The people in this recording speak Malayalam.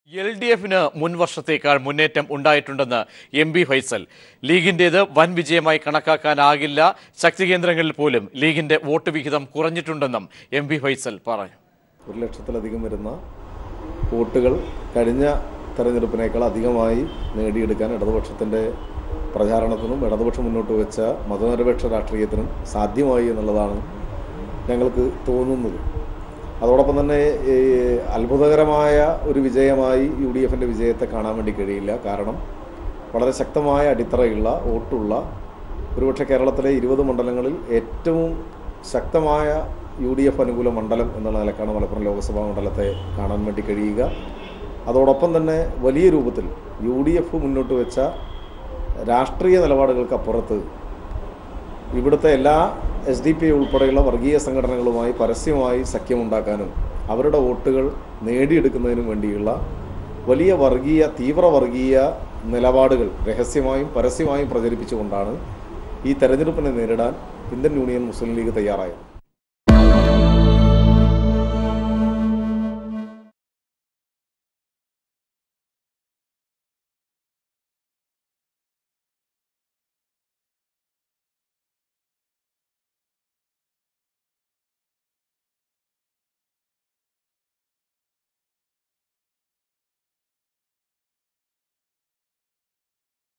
എൽ ഡി എഫിന് മുൻ വർഷത്തേക്കാൾ മുന്നേറ്റം ഉണ്ടായിട്ടുണ്ടെന്ന് എം ബി ഫൈസൽ ലീഗിന്റേത് വൻ വിജയമായി കണക്കാക്കാനാകില്ല ശക്തി കേന്ദ്രങ്ങളിൽ പോലും ലീഗിന്റെ വോട്ട് വിഹിതം കുറഞ്ഞിട്ടുണ്ടെന്നും എം ബി ഫൈസൽ പറഞ്ഞു ഒരു ലക്ഷത്തിലധികം വരുന്ന വോട്ടുകൾ കഴിഞ്ഞ തെരഞ്ഞെടുപ്പിനേക്കാൾ അധികമായി നേടിയെടുക്കാൻ ഇടതുപക്ഷത്തിൻ്റെ പ്രചാരണത്തിനും ഇടതുപക്ഷം മുന്നോട്ട് വെച്ച മതനിരപേക്ഷ രാഷ്ട്രീയത്തിനും സാധ്യമായി എന്നുള്ളതാണ് ഞങ്ങൾക്ക് തോന്നുന്നത് അതോടൊപ്പം തന്നെ ഈ അത്ഭുതകരമായ ഒരു വിജയമായി യു ഡി എഫിൻ്റെ വിജയത്തെ കാണാൻ വേണ്ടി കഴിയില്ല കാരണം വളരെ ശക്തമായ അടിത്തറയുള്ള വോട്ടുള്ള ഒരുപക്ഷെ കേരളത്തിലെ ഇരുപത് മണ്ഡലങ്ങളിൽ ഏറ്റവും ശക്തമായ യു ഡി എഫ് അനുകൂല മണ്ഡലം എന്നുള്ള നിലക്കാണ് മലപ്പുറം ലോക്സഭാ മണ്ഡലത്തെ കാണാൻ വേണ്ടി കഴിയുക അതോടൊപ്പം തന്നെ വലിയ രൂപത്തിൽ യു ഡി എഫ് മുന്നോട്ട് വെച്ച രാഷ്ട്രീയ നിലപാടുകൾക്കപ്പുറത്ത് ഇവിടുത്തെ എല്ലാ എസ് ഡി പി ഉൾപ്പെടെയുള്ള വർഗീയ സംഘടനകളുമായി പരസ്യമായി സഖ്യമുണ്ടാക്കാനും അവരുടെ വോട്ടുകൾ നേടിയെടുക്കുന്നതിനും വേണ്ടിയുള്ള വലിയ വർഗീയ തീവ്ര വർഗീയ നിലപാടുകൾ രഹസ്യമായും പരസ്യമായും പ്രചരിപ്പിച്ചുകൊണ്ടാണ് ഈ തെരഞ്ഞെടുപ്പിനെ നേരിടാൻ ഇന്ത്യൻ യൂണിയൻ മുസ്ലിം ലീഗ് തയ്യാറായത്